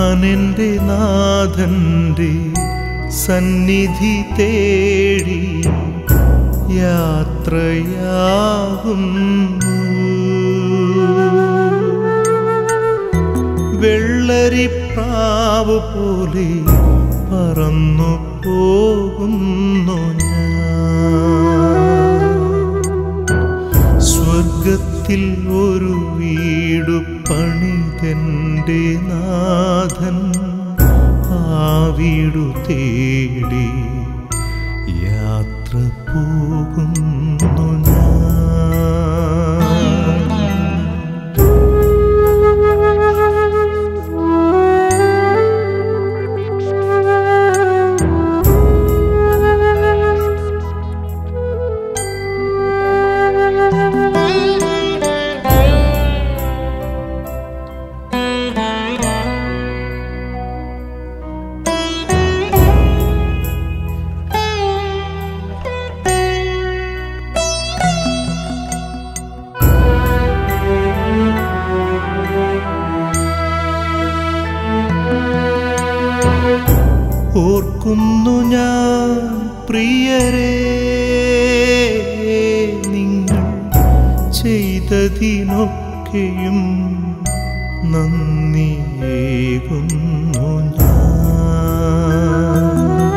ഞാൻ എൻ്റെ നാഥൻ്റെ സന്നിധി തേടി യാത്രയാകുന്നു വെള്ളരിപ്രാവ് പോലെ പറന്നു പോകുന്നു ഞാൻ സ്വർഗത്തിൽ ഒരു വീടു പണിതെൻ്റെ നാഥൻ ആ വീടു തേടി യാത്ര പോകുന്നു ഞാൻ ഓർക്കുന്നു ഞാൻ പ്രിയരേ നിങ്ങൾ ചെയ്തതിനൊക്കെയും നന്ദിയേകുന്നു ഞാൻ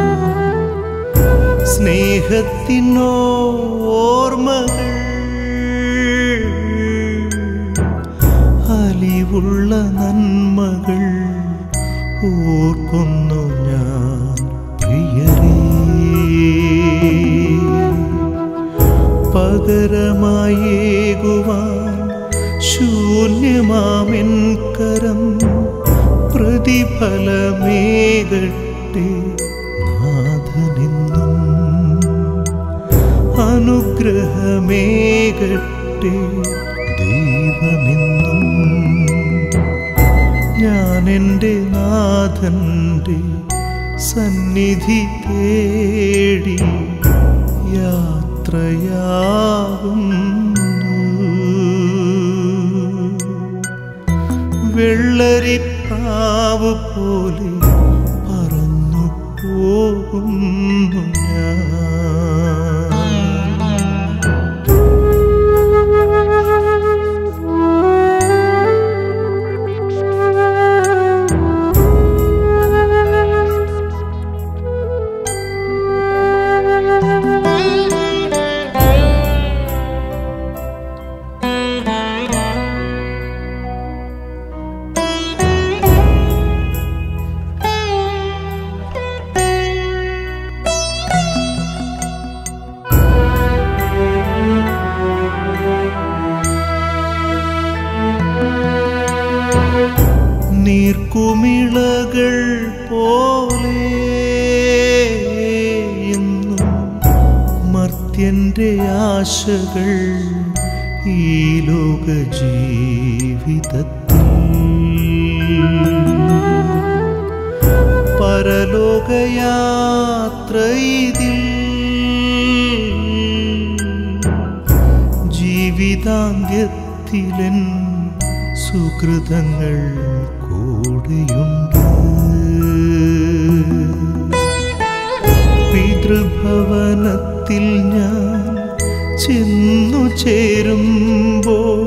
സ്നേഹത്തിനോർമ്മകൾ അലിവുള്ള നന്മകൾ ഓർക്കുന്നു ഞാൻ പ്രിയരേ പകരമായേകുവാൻ ശൂന്യമാമെൻ കരം പ്രതിഫലമേകട്ടെ നാഥനെന്നും അനുഗ്രഹമേകട്ടെ ദൈവമെന്നും ഞാൻ എൻ്റെ നാഥൻ്റെ സന്നിധി തേടി യാത്രയാകുന്നു വെള്ളരിപ്രാവ് പോലെ പറന്നു പോകുന്നു ഞാൻ നീർക്കുമിളകൾ പോലെ എന്നും മർത്യന്റെ ആശകൾ ഈ ലോക ജീവിതത്തിൽ പരലോകയാത്ര ഇതിൽ ജീവിതാന്ത്യത്തിലൻ സുഹൃതങ്ങൾ കൂടെയുണ്ട് പിതൃഭവനത്തിൽ ഞാൻ ചെന്നു ചേരുമ്പോൾ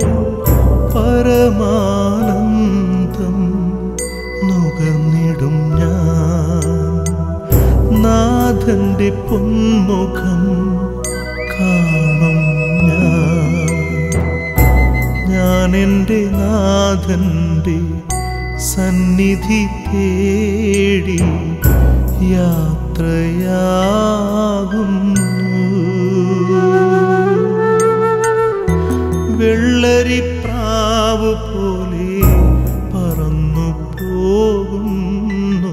പരമാനന്ദം നുകർന്നിടും ഞാൻ നാഥന്റെ പൊന്മുഖം കാണും ഞാൻ ഞാൻ എൻ്റെ നാഥൻ്റെ സന്നിധി തേടി യാത്രയാകുന്നു വെള്ളരിപ്രാവ് പോലെ പറന്നു പോകുന്നു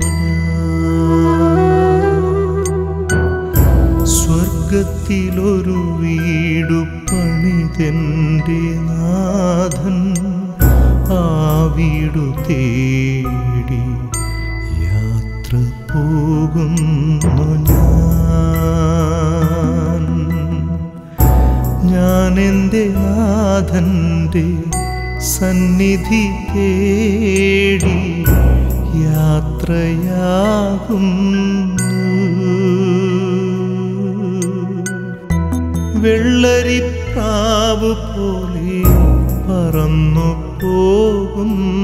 ഞാൻ സ്വർഗത്തിലൊരു വീടു പണിതെൻ്റെ നാഥൻ ആ വീടു തേടി യാത്ര പോകുന്നു ഞാൻ ഞാൻ എൻ്റെ നാഥൻ്റെ സന്നിധി തേടി യാ വെള്ളരിപ്രാവ് പോലെ പറന്നു പോകുന്നു